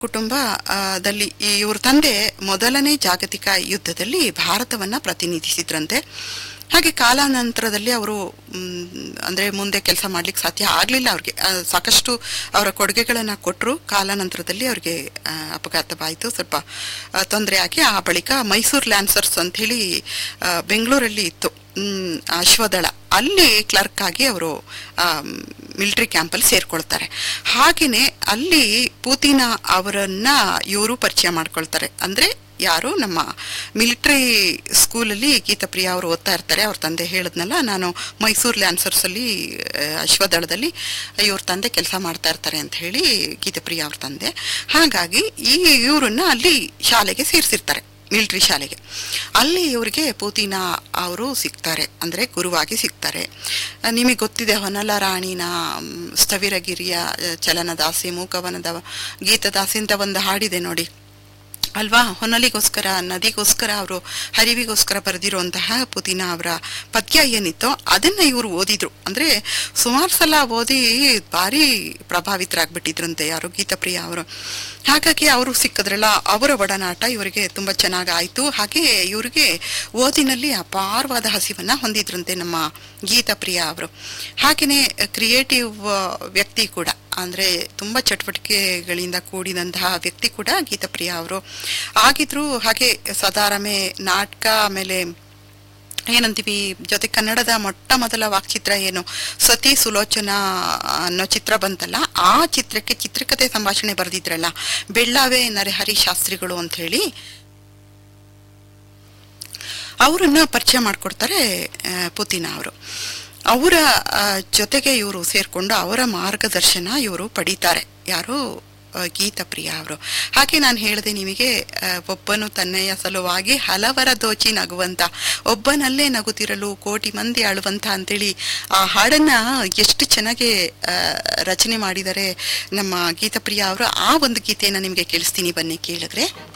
ಕುಟುಂಬ ಆ, ದಲ್ಲಿ ಇವ್ರ ತಂದೆ ಮೊದಲನೇ ಜಾಗತಿಕ ಯುದ್ಧದಲ್ಲಿ ಭಾರತವನ್ನ ಪ್ರತಿನಿಧಿಸಿದ್ರಂತೆ ಹಾಗೆ ಕಾಲಾನಂತರದಲ್ಲಿ ಅವರು ಅಂದ್ರೆ ಮುಂದೆ ಕೆಲಸ ಮಾಡ್ಲಿಕ್ಕೆ ಸಾಧ್ಯ ಆಗ್ಲಿಲ್ಲ ಅವ್ರಿಗೆ ಆ, ಸಾಕಷ್ಟು ಅವರ ಕೊಡುಗೆಗಳನ್ನ ಕೊಟ್ಟರು ಕಾಲಾನಂತರದಲ್ಲಿ ಅವ್ರಿಗೆ ಆ, ಅಪಘಾತವಾಯಿತು ಸ್ವಲ್ಪ ತೊಂದರೆ ಆಗಿ ಆ ಬಳಿಕ ಮೈಸೂರು ಲ್ಯಾನ್ಸರ್ಸ್ ಅಂತ ಹೇಳಿ ಆ, ಬೆಂಗಳೂರಲ್ಲಿ ಇತ್ತು ಹ್ಮ್, ಅಶ್ವದಳ ಅಲ್ಲಿ ಕ್ಲರ್ಕ್ ಆಗಿ ಅವರು ಮಿಲಿಟರಿ ಕ್ಯಾಂಪಲ್ಲಿ ಸೇರ್ಕೊಳ್ತಾರೆ ಹಾಗೆಯೇ ಅಲ್ಲಿ ಪೂತಿನ ಅವರನ್ನ ಇವರು ಪರಿಚಯ ಮಾಡ್ಕೊಳ್ತಾರೆ ಅಂದ್ರೆ ಯಾರು ನಮ್ಮ ಮಿಲಿಟರಿ ಸ್ಕೂಲಲ್ಲಿ ಗೀತಪ್ರಿಯ ಅವರು ಓದ್ತಾ ಇರ್ತಾರೆ ಅವ್ರ ತಂದೆ ಹೇಳಿದ್ನಲ್ಲ ನಾನು ಮೈಸೂರು ಲ್ಯಾನ್ಸರ್ಸ್ ಅಲ್ಲಿ ಆ, ಅಶ್ವದಳದಲ್ಲಿ ಇವ್ರ ತಂದೆ ಕೆಲಸ ಮಾಡ್ತಾ ಇರ್ತಾರೆ ಅಂತ ಹೇಳಿ ಗೀತಪ್ರಿಯ ಅವ್ರ ತಂದೆ ಹಾಗಾಗಿ ಈ ಇವ್ರನ್ನ ಅಲ್ಲಿ ಶಾಲೆಗೆ ಸೇರಿಸಿರ್ತಾರೆ ಮಿಲಿಟರಿ ಶಾಲೆಗೆ ಅಲ್ಲಿ ಇವರಿಗೆ ಪೂತಿನ ಅವರು ಸಿಗ್ತಾರೆ ಅಂದರೆ ಗುರುವಾಗಿ ಸಿಗ್ತಾರೆ ನಿಮಗೆ ಗೊತ್ತಿದೆ ಹೊನಲ ರಾಣಿನ ಮ್, ಸ್ಥವಿರಗಿರಿಯ ಆ, ಚಲನದಾಸಿ ಮೂಕವನದ ಗೀತದಾಸಿ ಅಂತ ಒಂದು ಹಾಡಿದೆ ನೋಡಿ ಅಲ್ವಾ ಹೊನಲಿಗೋಸ್ಕರ ನದಿಗೋಸ್ಕರ ಅವರು ಹರಿವಿಗೋಸ್ಕರ ಬರೆದಿರುವಂತಹ ಪುದೀನ ಅವರ ಪದ್ಯ ಏನಿತ್ತೋ ಅದನ್ನ ಇವರು ಓದಿದ್ರು ಅಂದ್ರೆ ಸುಮಾರು ಸಲ ಓದಿ ಭಾರಿ ಪ್ರಭಾವಿತರಾಗ್ಬಿಟ್ಟಿದ್ರಂತೆ ಯಾರು ಗೀತಪ್ರಿಯ ಅವರು ಹಾಗಾಗಿ ಅವರು ಸಿಕ್ಕಿದ್ರಲ್ಲ ಅವರ ಒಡನಾಟ ಇವರಿಗೆ ತುಂಬಾ ಚೆನ್ನಾಗಿ ಆಯ್ತು ಹಾಗೆ ಇವರಿಗೆ ಓದಿನಲ್ಲಿ ಅಪಾರವಾದ ಹಸಿವನ್ನ ಹೊಂದಿದ್ರಂತೆ ನಮ್ಮ ಗೀತಪ್ರಿಯ ಅವರು ಹಾಗೆಯೇ ಕ್ರಿಯೇಟಿವ್ ವ್ಯಕ್ತಿ ಕೂಡ ಅಂದ್ರೆ ತುಂಬಾ ಚಟುವಟಿಕೆಗಳಿಂದ ಕೂಡಿದಂತಹ ವ್ಯಕ್ತಿ ಕೂಡ ಗೀತಪ್ರಿಯ ಅವರು ಆಗಿದ್ರು ಹಾಗೆ ಸದಾರಮೆ ನಾಟಕ ಆಮೇಲೆ ಏನಂತೀವಿ ಜೊತೆ ಕನ್ನಡದ ಮೊಟ್ಟ ಮೊದಲ ವಾಕ್ಚಿತ್ರ ಏನು ಸತಿ ಸುಲೋಚನಾ ಅನ್ನೋ ಚಿತ್ರ ಬಂತಲ್ಲ ಆ ಚಿತ್ರಕ್ಕೆ ಚಿತ್ರಕಥೆ ಸಂಭಾಷಣೆ ಬರೆದಿದ್ರಲ್ಲ ಬೆಳ್ಳಾವೆ ನರಹರಿ ಶಾಸ್ತ್ರಿಗಳು ಅಂತ ಹೇಳಿ ಅವರನ್ನ ಪರಿಚಯ ಮಾಡ್ಕೊಡ್ತಾರೆ ಆ, ಪುತಿನ ಅವರು ಅವರ ಆ, ಜೊತೆಗೆ ಇವರು ಸೇರ್ಕೊಂಡು ಅವರ ಮಾರ್ಗದರ್ಶನ ಇವರು ಪಡೀತಾರೆ ಯಾರು ಆ, ಗೀತಪ್ರಿಯ ಅವರು ಹಾಗೆ ನಾನು ಹೇಳಿದೆ ನಿಮಗೆ ಆ, ಒಬ್ಬನು ತನ್ನೆಯ ಸಲುವಾಗಿ ಹಲವರ ದೋಚಿ ನಗುವಂತ ಒಬ್ಬನಲ್ಲೇ ನಗುತ್ತಿರಲು ಕೋಟಿ ಮಂದಿ ಅಳುವಂತ ಅಂತೇಳಿ ಆ ಹಾಡನ್ನ ಎಷ್ಟು ಚೆನ್ನಾಗಿ ಆ, ರಚನೆ ಮಾಡಿದ್ದಾರೆ ನಮ್ಮ ಗೀತಪ್ರಿಯ ಅವರು ಆ ಒಂದು ಗೀತೆಯನ್ನ ನಿಮಗೆ ಕೇಳಿಸ್ತೀನಿ ಬನ್ನಿ ಕೇಳಿದ್ರೆ